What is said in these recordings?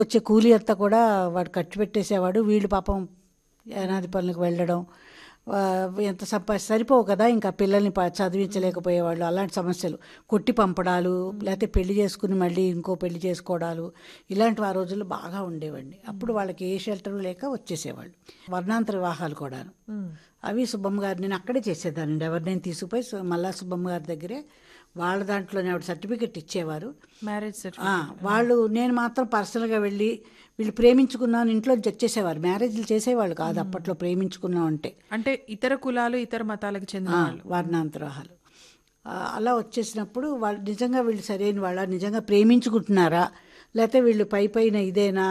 వచ్చే కూలి అంతా కూడా వాడు ఖర్చు పెట్టేసేవాడు వీళ్ళు పాపం అనాది పనులకు వెళ్ళడం ఆ, ఎంత సంపా సరిపోవు కదా ఇంకా పిల్లల్ని ప- చదివించలేకపోయేవాళ్ళు అలాంటి సమస్యలు కొట్టి పంపడాలు లేకపోతే పెళ్లి చేసుకుని మళ్ళీ ఇంకో పెళ్లి చేసుకోవడాలు ఇలాంటివి ఆ రోజుల్లో బాగా ఉండేవండి అప్పుడు వాళ్ళకి ఏ షెల్టర్ లేక వచ్చేసేవాళ్ళు వర్ణాంతర వివాహాలు కూడాను అవి సుబ్బమ్మ గారు నేను అక్కడే చేసేదానండి ఎవరినైనా తీసుకుపోయి సు- మళ్ళా సుబ్బమ్మ గారి దగ్గరే వాళ్ళ దాంట్లోనే ఆవిడ సర్టిఫికెట్ ఇచ్చేవారు మ్యారేజ్ ఆ, సర్టిఫికేట్ వాళ్ళు నేను మాత్రం పర్సనల్గా వెళ్ళి వీళ్ళు ప్రేమించుకున్నాను ఇంట్లో వచ్చేసేవారు మ్యారేజ్లు చేసేవాళ్ళు కాదు అప్పట్లో ప్రేమించుకున్నాం అంటే అంటే ఇతర కులాలు ఇతర మతాలకు చెందిన ఆ, వాళ్ళు వర్ణాంతరాహాలు ఆ, అలా వచ్చేసినప్పుడు వాళ్ళు నిజంగా వీళ్ళు సరైన వాళ్ళ నిజంగా ప్రేమించుకుంటున్నారా లేకపోతే వీళ్ళు పై పైన ఇదేనా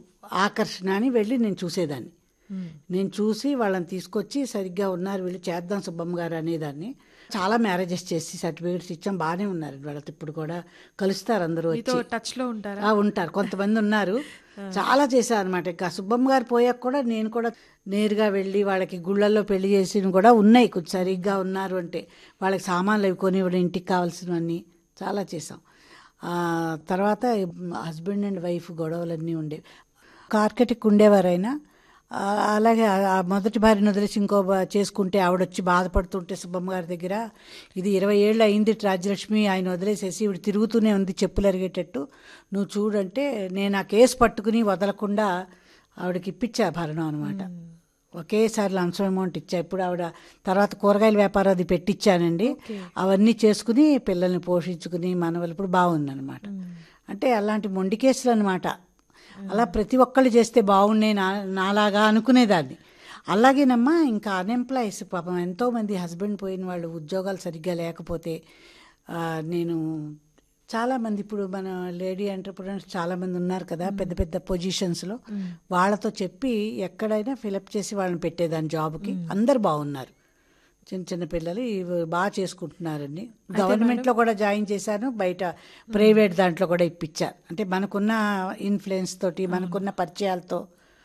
ఆకర్షణ అని వెళ్ళి నేను చూసేదాన్ని నేను చూసి వాళ్ళని తీసుకొచ్చి సరిగ్గా ఉన్నారు వీళ్ళు చేద్దాం సుబ్బమ్మ గారు అనేదాన్ని చాలా మ్యారేజెస్ చేసి సర్టిఫికేట్స్ ఇచ్చాం బాగానే ఉన్నారు వాళ్ళతో ఇప్పుడు కూడా కలుస్తారు అందరూ మీతో వచ్చి టచ్ లో ఉంటారా ఆ, ఉంటారు కొంతమంది ఉన్నారు చాలా చేశారు అనమాట ఇంకా సుబ్బమ్మ గారు పోయాక కూడా నేను కూడా నేరుగా వెళ్ళి వాళ్ళకి గుళ్ళల్లో పెళ్లి చేసి కూడా ఉన్నాయి కొంచెం సరిగ్గా ఉన్నారు అంటే వాళ్ళకి సామాన్లు అవి కొనివ్వడం ఇంటికి కావాల్సినవన్నీ చాలా చేసాం ఆ, తర్వాత హస్బెండ్ అండ్ వైఫ్ గొడవలన్నీ ఉండేవి కార్కెట్కి ఉండేవారైనా ఆ, అలాగే ఆ- ఆ మొదటి భార్యను వదిలేసి ఇంకో బా- చేసుకుంటే ఆవిడొచ్చి బాధపడుతుంటే సుబ్బమ్మ గారి దగ్గర ఇది ఇరవై ఏళ్ళు అయింది రాజ్యలక్ష్మి ఆయన వదిలేసేసి ఇవిడ తిరుగుతూనే ఉంది చెప్పులు అరిగేటట్టు నువ్వు చూడంటే నేను ఆ కేసు పట్టుకుని వదలకుండా ఆవిడకి ఇప్పించా భరణం అనమాట ఒకేసారి లంచం అమౌంట్ ఇచ్చా ఇప్పుడు ఆవిడ తర్వాత కూరగాయల వ్యాపారం అది పెట్టించానండి అవన్నీ చేసుకుని పిల్లల్ని పోషించుకుని మనవలు ఇప్పుడు బాగుందన్నమాట అంటే అలాంటి మొండి కేసులు అనమాట అలా ప్రతి ఒక్కళ్ళు చేస్తే బాగుండే నా నాలాగా అనుకునేదాన్ని అలాగేనమ్మా ఇంకా అన్ఎంప్లాయీస్ పాపం ఎంతోమంది హస్బెండ్ పోయిన వాళ్ళు ఉద్యోగాలు సరిగ్గా లేకపోతే ఆ, నేను చాలామంది ఇప్పుడు మన లేడీ ఎంటర్ప్రినర్స్ చాలామంది ఉన్నారు కదా పెద్ద పెద్ద పొజిషన్స్లో వాళ్ళతో చెప్పి ఎక్కడైనా ఫిలప్ చేసి వాళ్ళని పెట్టేదాన్ని జాబ్కి అందరు బాగున్నారు చిన్న చిన్న పిల్లలు ఇవి బాగా చేసుకుంటున్నారండి గవర్నమెంట్లో కూడా జాయిన్ చేశాను బయట ప్రైవేట్ దాంట్లో కూడా ఇప్పించారు అంటే మనకున్న ఇన్ఫ్లుయెన్స్ తోటి మనకున్న పరిచయాలతో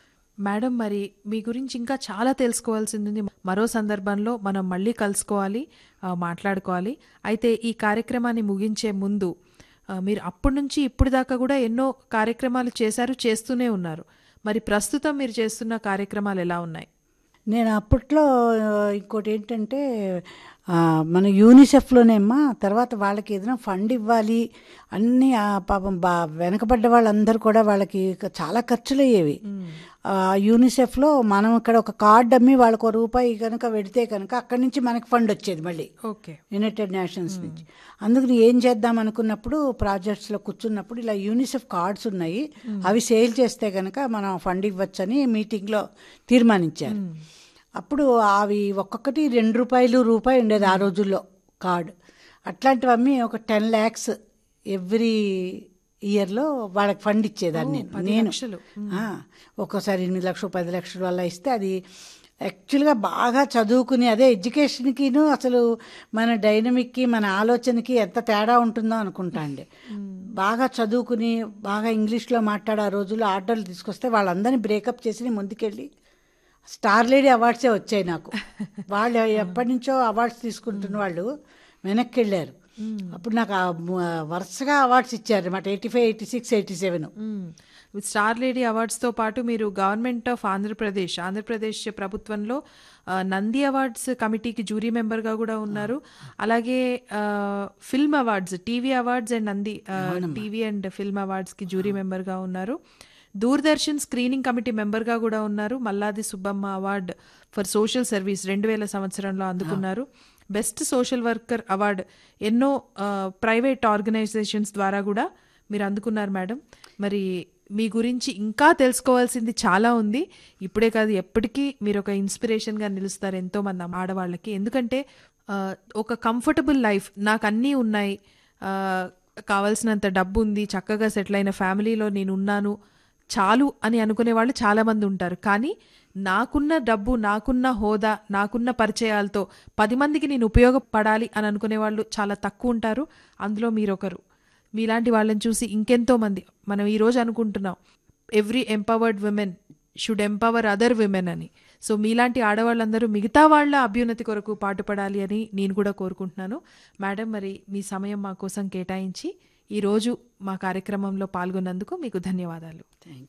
మేడం మరి మీ గురించి ఇంకా చాలా తెలుసుకోవాల్సింది ఉంది. మరో సందర్భంలో మనం మళ్ళీ కలుసుకోవాలి ఆ, మాట్లాడుకోవాలి అయితే ఈ కార్యక్రమాన్ని ముగించే ముందు ఆ, మీరు అప్పటి నుంచి ఇప్పుడు దాకా కూడా ఎన్నో కార్యక్రమాలు చేశారు చేస్తూనే ఉన్నారు మరి ప్రస్తుతం మీరు చేస్తున్న కార్యక్రమాలు ఎలా ఉన్నాయి నేను అప్పట్లో ఆ, ఇంకోటి ఏంటంటే ఆ, మన యూనిసెఫ్లోనేమ్మా తర్వాత వాళ్ళకి ఏదైనా ఫండ్ ఇవ్వాలి అన్నీ ఆ పాపం బా వెనకబడ్డ వాళ్ళందరూ కూడా వాళ్ళకి ఇక చాలా ఖర్చులు అయ్యేవి ఆ, యూనిసెఫ్లో మనం ఇక్కడ ఒక కార్డు అమ్మి వాళ్ళకు ఒక రూపాయి కనుక పెడితే కనుక అక్కడి నుంచి మనకి ఫండ్ వచ్చేది మళ్ళీ ఓకే యునైటెడ్ నేషన్స్ నుంచి అందుకని ఏం చేద్దాం అనుకున్నప్పుడు ప్రాజెక్ట్స్లో కూర్చున్నప్పుడు ఇలా యూనిసెఫ్ కార్డ్స్ ఉన్నాయి అవి సేల్ చేస్తే కనుక మనం ఫండ్ ఇవ్వచ్చని మీటింగ్లో తీర్మానించారు అప్పుడు అవి ఒక్కొక్కటి రెండు రూపాయలు రూపాయి ఉండేది ఆ రోజుల్లో కార్డ్ అట్లాంటివి అమ్మి ఒక టెన్ ల్యాక్స్ ఎవ్రీ ఇయర్లో వాళ్ళకి ఫండ్ ఇచ్చేదాన్ని నేను నేను లక్షలు. ఆ, ఒక్కోసారి ఎనిమిది లక్షలు పది లక్షలు అలా ఇస్తే అది యాక్చువల్గా బాగా చదువుకుని అదే ఎడ్యుకేషన్కిను అసలు మన డైనమిక్కి మన ఆలోచనకి ఎంత తేడా ఉంటుందో అనుకుంటా అండి బాగా చదువుకుని బాగా ఇంగ్లీష్లో మాట్లాడే ఆ రోజుల్లో ఆర్డర్లు తీసుకొస్తే వాళ్ళందరినీ బ్రేకప్ చేసి ముందుకెళ్ళి స్టార్ లేడీ అవార్డ్సే వచ్చాయి నాకు వాళ్ళు ఎప్పటి నుంచో అవార్డ్స్ తీసుకుంటున్న వాళ్ళు వెనక్కి వెళ్ళారు అప్పుడు నాకు ఆ మ- వరుసగా అవార్డ్స్ ఇచ్చారు అనమాట eighty five eighty six eighty seven మ్మ్. స్టార్ లేడీ అవార్డ్స్తో పాటు మీరు గవర్నమెంట్ ఆఫ్ ఆంధ్రప్రదేశ్ ఆంధ్రప్రదేశ్ ప్రభుత్వంలో ఆ, నంది అవార్డ్స్ కమిటీకి జ్యూరీ మెంబర్గా కూడా ఉన్నారు అలాగే ఆ, film awards TV awards and Nandi ఆ, టీవీ అండ్ ఫిల్మ్ అవార్డ్స్కి జ్యూరీ మెంబర్గా ఉన్నారు దూరదర్శన్ స్క్రీనింగ్ కమిటీ మెంబర్గా కూడా ఉన్నారు Malladi Subbamma award for social service రెండు వేల సంవత్సరంలో అందుకున్నారు బెస్ట్ సోషల్ వర్కర్ అవార్డ్ ఎన్నో ఆ, ప్రైవేట్ ఆర్గనైజేషన్స్ ద్వారా కూడా మీరు అందుకున్నారు మేడం మరి మీ గురించి ఇంకా తెలుసుకోవాల్సింది చాలా ఉంది ఇప్పుడే కాదు ఎప్పటికీ మీరు ఒక ఇన్స్పిరేషన్గా నిలుస్తారు ఎంతో మంది ఆడవాళ్ళకి ఎందుకంటే ఆ, ఒక కంఫర్టబుల్ లైఫ్ నాకు అన్నీ ఉన్నాయి ఆ, కావాల్సినంత డబ్బు ఉంది చక్కగా సెటిల్ అయిన ఫ్యామిలీలో నేను ఉన్నాను చాలు అని అనుకునే వాళ్ళు చాలామంది ఉంటారు కానీ నాకున్న డబ్బు నాకున్న హోదా నాకున్న పరిచయాలతో పది మందికి నేను ఉపయోగపడాలి అని అనుకునే వాళ్ళు చాలా తక్కువ ఉంటారు అందులో మీరొకరు మీలాంటి వాళ్ళని చూసి ఇంకెంతో మంది మనం ఈరోజు అనుకుంటున్నాం every empowered women should empower other women అని సో మీలాంటి ఆడవాళ్ళందరూ మిగతా వాళ్ళ అభ్యున్నతి కొరకు పాటుపడాలి అని నేను కూడా కోరుకుంటున్నాను మేడం మరి మీ సమయం మా కోసం కేటాయించి ఈరోజు మా కార్యక్రమంలో పాల్గొన్నందుకు మీకు ధన్యవాదాలు థ్యాంక్